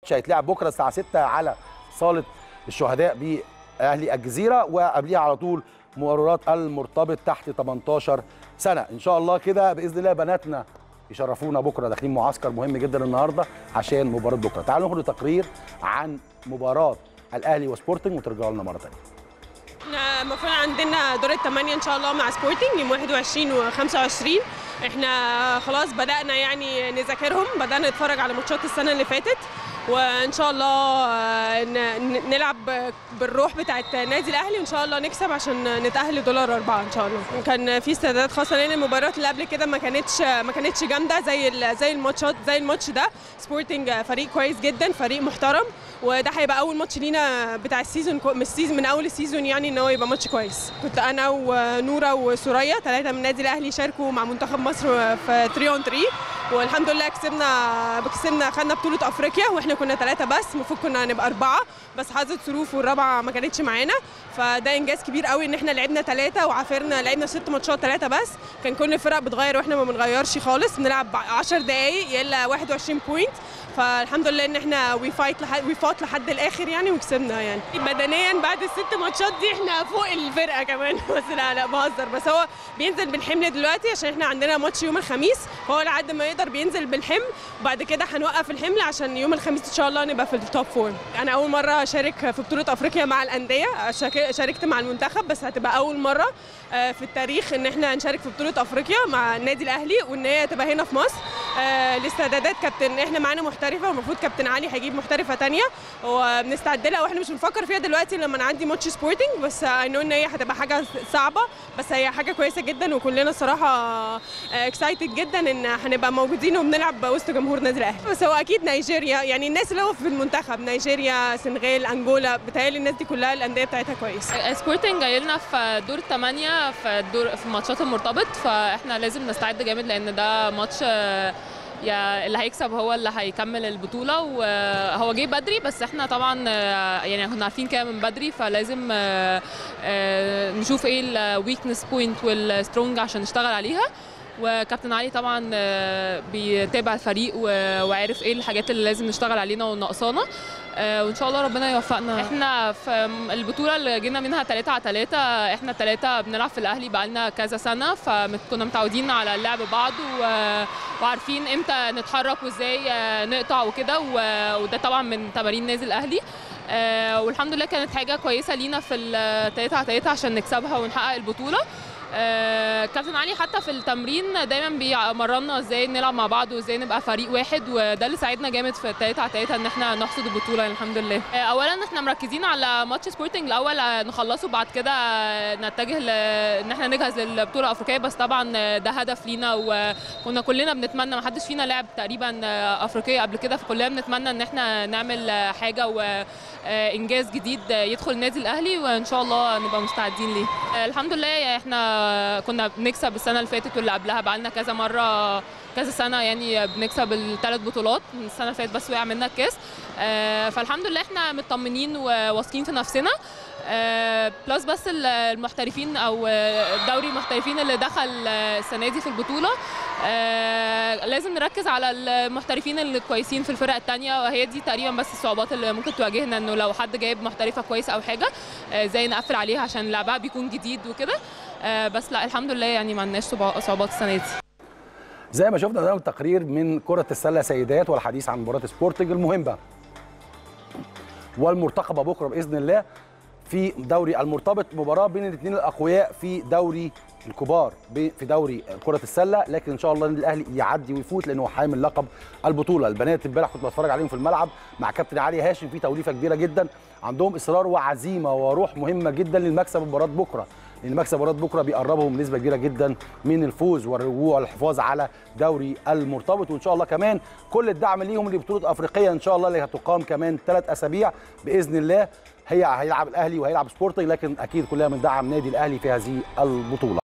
هيتلعب بكره الساعه 6 على صاله الشهداء باهلي الجزيره وقبليها على طول مباريات المرتبط تحت 18 سنه ان شاء الله كده باذن الله بناتنا يشرفونا بكره داخلين معسكر مهم جدا النهارده عشان مباراه بكره تعالوا ناخد تقرير عن مباراه الاهلي وسبورتنج وترجعوا لنا مره ثانيه احنا المفروض عندنا دور الثمانية ان شاء الله مع سبورتنج يوم 21 و 25 احنا خلاص بدأنا يعني نذاكرهم بدأنا نتفرج على ماتشات السنة اللي فاتت وان شاء الله ن- نلعب بالروح بتاعت النادي الاهلي وان شاء الله نكسب عشان نتاهل لدولار اربعه ان شاء الله كان في استعدادات خاصه لان المباريات اللي قبل كده ما كانتش ما كانتش جامده زي ال- زي الماتشات زي الماتش ده سبورتنج فريق كويس جدا فريق محترم وده هيبقى اول ماتش لينا بتاع السيزون كو- من السيزون من اول السيزون يعني ان هو يبقى ماتش كويس كنت انا ونوره وسوريا ثلاثه من النادي الاهلي شاركوا مع منتخب مصر في 3 اون 3 والحمد لله كسبنا كسبنا خدنا بطوله افريقيا واحنا كنا ثلاثه بس المفروض كنا نبقى اربعه بس حظت ظروف والرابعه ما كانتش معانا فده انجاز كبير قوي ان احنا لعبنا ثلاثه وعافرنا لعبنا ست ماتشات ثلاثه بس كان كل الفرق بتغير واحنا ما بنغيرش خالص بنلعب 10 دقائق يلا 21 بوينت فالحمد لله ان احنا وي فايت لحد وي فايت لحد الاخر يعني وكسبنا يعني بدنيا بعد الست ماتشات دي احنا فوق الفرقه كمان بس لا لا بهزر بس هو بينزل بالحمل دلوقتي عشان احنا عندنا ماتش يوم الخميس فهو لحد ما يقدر بينزل بالحمل وبعد كده هنوقف الحمل عشان يوم الخميس ان شاء الله نبقى في التوب فور انا اول مره اشارك في بطوله افريقيا مع الانديه شاك- شاركت مع المنتخب بس هتبقى اول مره آه، في التاريخ ان احنا نشارك في بطوله افريقيا مع النادي الاهلي وان هي تبقى هنا في مصر آه، الاستعدادات كابتن احنا معانا محترفه والمفروض كابتن علي هيجيب محترفه تانية وبنستعد لها واحنا مش بنفكر فيها دلوقتي لما نعدي ماتش سبورتنج بس اي نو ان هي هتبقى حاجه صعبه بس هي حاجه كويسه جدا وكلنا صراحه اكسايتد جدا ان هنبقى موجودين وبنلعب وسط جمهور النادي الاهلي بس هو اكيد نيجيريا يعني الناس اللي هو في المنتخب نيجيريا سنغال انجولا بتهيألي الناس دي كلها الانديه بتاعتها كويسه سبورتنج جاي لنا في دور الثمانية في الدور في ماتشات المرتبط فاحنا لازم نستعد جامد لان ده ماتش آه، يا اللي هيكسب هو اللي هيكمل البطولة وهو جه بدري بس احنا طبعا آه، يعني كنا عارفين كده من بدري فلازم آه، آه، نشوف ايه الويكنس بوينت والسترونج عشان نشتغل عليها وكابتن علي طبعا آه، بيتابع الفريق و- وعارف ايه الحاجات اللي لازم نشتغل علينا وناقصانا آه، وان شاء الله ربنا يوفقنا احنا في البطوله اللي جينا منها 3 على 3 احنا الثلاثه بنلعب في الاهلي بقالنا كذا سنه فكنا متعودين على لعب بعض و- وعارفين امتى نتحرك وازاي آه، نقطع وكده و- وده طبعا من تمارين نادي الاهلي آه، والحمد لله كانت حاجه كويسه لينا في الثلاثة على 3 عشان نكسبها ونحقق البطوله آه، كابتن علي حتى في التمرين دايما بيمرنا ازاي نلعب مع بعض وازاي نبقى فريق واحد وده اللي ساعدنا جامد في التلاته على تلاته ان احنا نحصد البطوله يعني الحمد لله آه، اولا احنا مركزين على ماتش سبورتنج الاول آه، نخلصه بعد كده آه، نتجه ل... ان احنا نجهز للبطوله الافريقيه بس طبعا آه، ده هدف لينا وكنا كلنا بنتمنى ما حدش فينا لعب تقريبا آه، افريقيه قبل كده فكلنا بنتمنى ان احنا نعمل آه، حاجه وانجاز جديد آه، يدخل النادي الاهلي وان شاء الله نبقى مستعدين ليه آه، الحمد لله احنا كنا بنكسب السنه اللي فاتت واللي قبلها بقالنا كذا مره كذا سنه يعني بنكسب الثلاث بطولات من السنه اللي فاتت بس وقع منا الكاس آه، فالحمد لله احنا مطمنين وواثقين في نفسنا آه، بلس بس ال- المحترفين او آه، دوري المحترفين اللي دخل آه، السنه دي في البطوله آه، لازم نركز على المحترفين الكويسين في الفرق التانية وهي دي تقريبا بس الصعوبات اللي ممكن تواجهنا انه لو حد جايب محترفه كويسه او حاجه آه، زي نقفل عليها عشان لعبها بيكون جديد وكده آه، بس لا الحمد لله يعني ما عندناش صعوبات صعوبات السنه دي زي ما شفنا ده التقرير من كرة السلة سيدات والحديث عن مباراة سبورتنج المهمة والمرتقبة بكرة بإذن الله في دوري المرتبط مباراة بين الاثنين الأقوياء في دوري الكبار ب- في دوري كرة السلة لكن إن شاء الله النادي الأهلي يعدي ويفوت لأنه حامل لقب البطولة البنات امبارح كنت بتفرج عليهم في الملعب مع كابتن علي هاشم في توليفة كبيرة جدا عندهم إصرار وعزيمة وروح مهمة جدا للمكسب مباراة بكرة لان مكسب مباراه بكره بيقربهم بنسبه كبيره جدا من الفوز والرجوع والحفاظ على دوري المرتبط وان شاء الله كمان كل الدعم ليهم لبطوله افريقيه ان شاء الله اللي هتقام كمان ثلاث اسابيع باذن الله هي هيلعب الاهلي وهيلعب سبورتنج لكن اكيد كلها من دعم نادي الاهلي في هذه البطوله